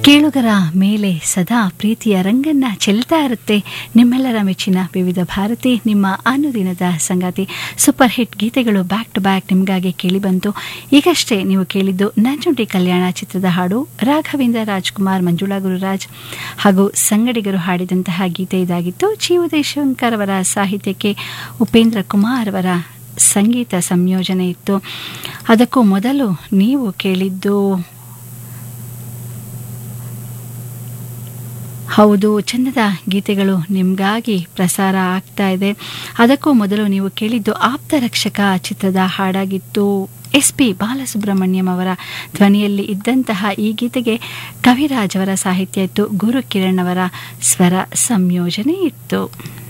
ಕೇಳುಗರ ಮೇಲೆ ಸದಾ ಪ್ರೀತಿಯ ರಂಗನ್ನ ಚೆಲ್ತಾ ಇರುತ್ತೆ ನಿಮ್ಮೆಲ್ಲರ ಮೆಚ್ಚಿನ ವಿವಿಧ ಭಾರತಿ ನಿಮ್ಮ ಅನುದಿನದ ಸಂಗಾತಿ ಸೂಪರ್ ಹಿಟ್ ಗೀತೆಗಳು ಬ್ಯಾಕ್ ಟು ಬ್ಯಾಕ್ ನಿಮಗಾಗಿ ಕೇಳಿಬಂತು ಈಗಷ್ಟೇ ನೀವು ಕೇಳಿದ್ದು ನಂಜುಂಡಿ ಕಲ್ಯಾಣ ಚಿತ್ರದ ಹಾಡು ರಾಘವೇಂದ್ರ ರಾಜ್ಕುಮಾರ್ ಮಂಜುಳಾ ಗುರುರಾಜ್ ಹಾಗೂ ಸಂಗಡಿಗರು ಹಾಡಿದಂತಹ ಗೀತೆ ಇದಾಗಿತ್ತು ಜಿ ಉದಯಶಂಕರ್ ಅವರ ಸಾಹಿತ್ಯಕ್ಕೆ ಉಪೇಂದ್ರ ಕುಮಾರ್ ಅವರ ಸಂಗೀತ ಸಂಯೋಜನೆ ಇತ್ತು ಅದಕ್ಕೂ ಮೊದಲು ನೀವು ಕೇಳಿದ್ದು ಹೌದು ಚಂದದ ಗೀತೆಗಳು ನಿಮಗಾಗಿ ಪ್ರಸಾರ ಆಗ್ತಾ ಇದೆ ಅದಕ್ಕೂ ಮೊದಲು ನೀವು ಕೇಳಿದ್ದು ಆಪ್ತ ರಕ್ಷಕ ಚಿತ್ರದ ಹಾಡಾಗಿತ್ತು ಎಸ್ ಪಿ ಬಾಲಸುಬ್ರಹ್ಮಣ್ಯಂ ಅವರ ಧ್ವನಿಯಲ್ಲಿ ಇದ್ದಂತಹ ಈ ಗೀತೆಗೆ ಕವಿರಾಜ್ ಅವರ ಸಾಹಿತ್ಯ ಇತ್ತು ಗುರು ಕಿರಣ್ ಅವರ ಸ್ವರ ಸಂಯೋಜನೆ ಇತ್ತು